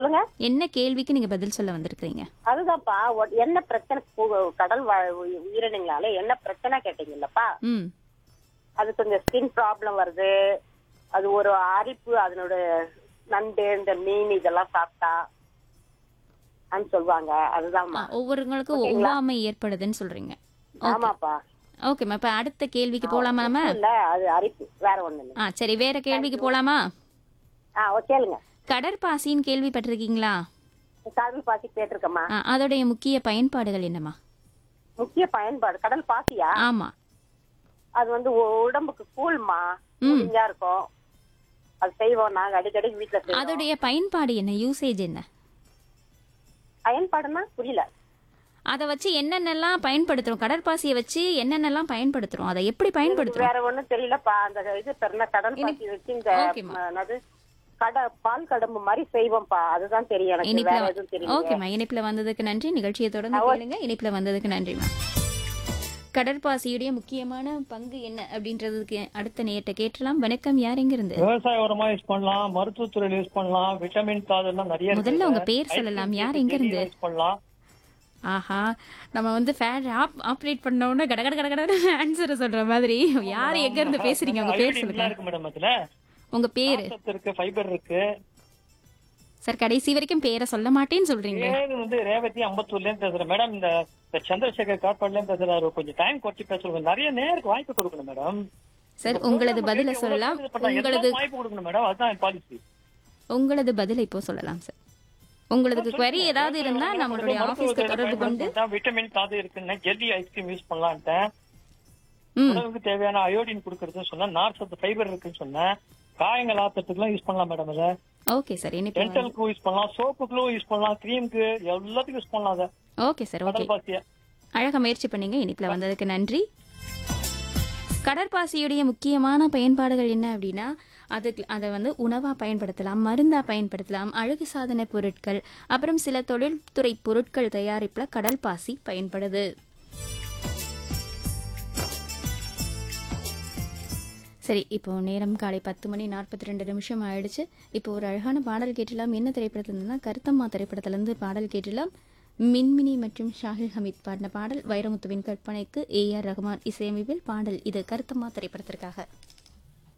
சொல்லுங்க என்ன கேள்விக்கு நீங்க பதில் சொல்ல வந்திருக்கீங்க அதுதான்ப்பா ஒ- என்ன பிரச்சனை பு- கடல் வாழ் உயி- உயிரினங்களால என்ன பிரச்சனை கேட்டீங்கல்லப்பா ம் அது கொஞ்சம் ஸ்கின் ப்ராப்ளம் வருது அது ஒரு அரிப்பு அதனோட நண்டு இந்த மீன் இதெல்லாம் சாப்பிட்டா அப்படின்னு சொல்லுவாங்க அதுதான்மா ஒவ்வொருங்களுக்கும் ஒவ்வாமை ஏற்படுதுன்னு சொல்றீங்க ஆமாப்பா ஓகேம்மா இப்ப அடுத்த கேள்விக்கு போலாமா நம்ம இல்ல அது அரிப்பு வேற ஒண்ணு இல்ல ஆ சரி வேற கேள்விக்கு போலாமா ஆ ஓ, கேளுங்க கடற்பாசின்னு கேள்விப்பட்டிருக்கீங்களா கடல் பாசி கேட்டிருக்கம்மா ஆ, அதோடைய முக்கிய பயன்பாடுகள் என்னம்மா முக்கிய பயன்பாடு கடல் பாசியா ஆமா அது வந்து உ- உடம்புக்கு கூழ்மா கூலிங்கா இருக்கும் அது செய்வோம் நாங்க அடிக்கடி வீட்டுல செய்வோம் அதோடைய பயன்பாடு என்ன யூசேஜ் என்ன பயன்பாடுனா புரியல அதை வச்சு என்னென்னலாம் பயன்படுத்துறோம் கடற்பாசியை வச்சு என்னென்னலாம் பயன்படுத்துறோம் அதை எப்படி பயன்படுத்துறோம் வேற ஒண்ணும் தெரியலப்பா அந்த இது பெருன கடல் பாசி வச்சு இந்த ஓகேம்மா. ம, என்னது கட பால் கடம்பு மாதிரி செய்வோம்ப்பா அதுதான் தெரியும் எனக்கு இனிப்புல வேற வ- எதுவும் தெரியல ஓகேம்மா இனிப்புல வந்ததுக்கு நன்றி நிகழ்ச்சியை தொடர்ந்து கேளுங்க இனிப்புல வந்ததுக்கு நன்றிம்மா கடற்பாசியுடைய முக்கியமான பங்கு என்ன அப்படின்றதுக்கு அடுத்த நேரத்தை கேட்டலாம் வணக்கம் யார் எங்க இருந்து விவசாய உரமா யூஸ் பண்ணலாம் மருத்துவத்துறையில யூஸ் பண்ணலாம் விட்டமின் தாது எல்லாம் நிறைய இருக்கு. முதல்ல உங்க பேர் சொல்லலாம் யார் எங்க இருந்து யூஸ் பண்ணலாம் ஆஹா நம்ம வந்து ஃபேன் ஆப் ஆப்ரேட் பண்ண உடனே கட கட கட கட ஆன்சரை சொல்ற மாதிரி யார் எங்க இருந்து பேசுறீங்க உங்க பேர் Iodine சொல்லுங்க எல்லாம் இருக்கு மேடம் அதுல உங்க பேரு சத்து இருக்கு ஃபைபர் இருக்கு சார் கடைசி வரைக்கும் பேரை சொல்ல மாட்டேன்னு சொல்றீங்க பேரு வந்து ரேவதி அம்பத்தூர்ல இருந்து பேசுறேன் மேடம் இந்த இந்த சந்திரசேகர் காட்பாடுல இருந்து பேசுறாரு கொஞ்சம் டைம் குறைச்சு பேசுறோம் நிறைய நேருக்கு வாய்ப்பு கொடுக்கணும் மேடம் சார் உங்களது பதில சொல்லலாம் உங்களது வாய்ப்பு கொடுக்கணும் மேடம் அதுதான் பாலிசி உங்களது பதில இப்போ சொல்லலாம் சார் உங்களது query ஏதாவது இருந்தா நம்மளுடைய ஆபீஸ்க்கு தொடர்பு கொண்டு விட்டமின் தாது இருக்குன்னு ஜெல்லி ஐஸ்கிரீம் யூஸ் பண்ணலான்ட்டேன் ம் உணவுக்கு தேவையான அயோடின் கொடுக்கறதுன்னு சொன்னா நார் சத்து ஃபைபர் இருக்குன்னு சொன்னேன் காயங்கள் ஆத்துறதுக்குலாம் யூஸ் பண்ணலாம் மேடம் அதை ஓகே சார் இனிப்பு டென்டலுக்கும் யூஸ் பண்ணலாம் சோப்புக்கும் யூஸ் பண்ணலாம் கிரீமுக்கு எல்லாத்துக்கும் யூஸ் பண்ணலாம் அதை ஓகே சார் ஓகே கடல் பாசிய அழகா முயற்சி பண்ணீங்க இனிப்புல வந்ததுக்கு நன்றி கடற்பாசியுடைய முக்கியமான பயன்பாடுகள் என்ன அப்படின்னா அதுக்கு அதை வந்து உணவா பயன்படுத்தலாம் மருந்தா பயன்படுத்தலாம் அழகு சாதன பொருட்கள் அப்புறம் சில தொழில்துறை பொருட்கள் தயாரிப்புல கடல் பாசி பயன்படுது சரி இப்போ நேரம் காலை பத்து மணி நாற்பத்தி ரெண்டு நிமிஷம் ஆயிடுச்சு இப்போ ஒரு அழகான பாடல் கேட்டலாம் என்ன திரைப்படத்துல இருந்துன்னா கருத்தம்மா திரைப்படத்துல இருந்து பாடல் கேட்டலாம் மின்மினி மற்றும் ஷாஹில் ஹமீத் பாடின பாடல் வைரமுத்துவின் கற்பனைக்கு ஏ ஆர் ரஹ்மான் இசையமைப்பில் பாடல் இது கருத்தம்மா திரைப்படத்திற்காக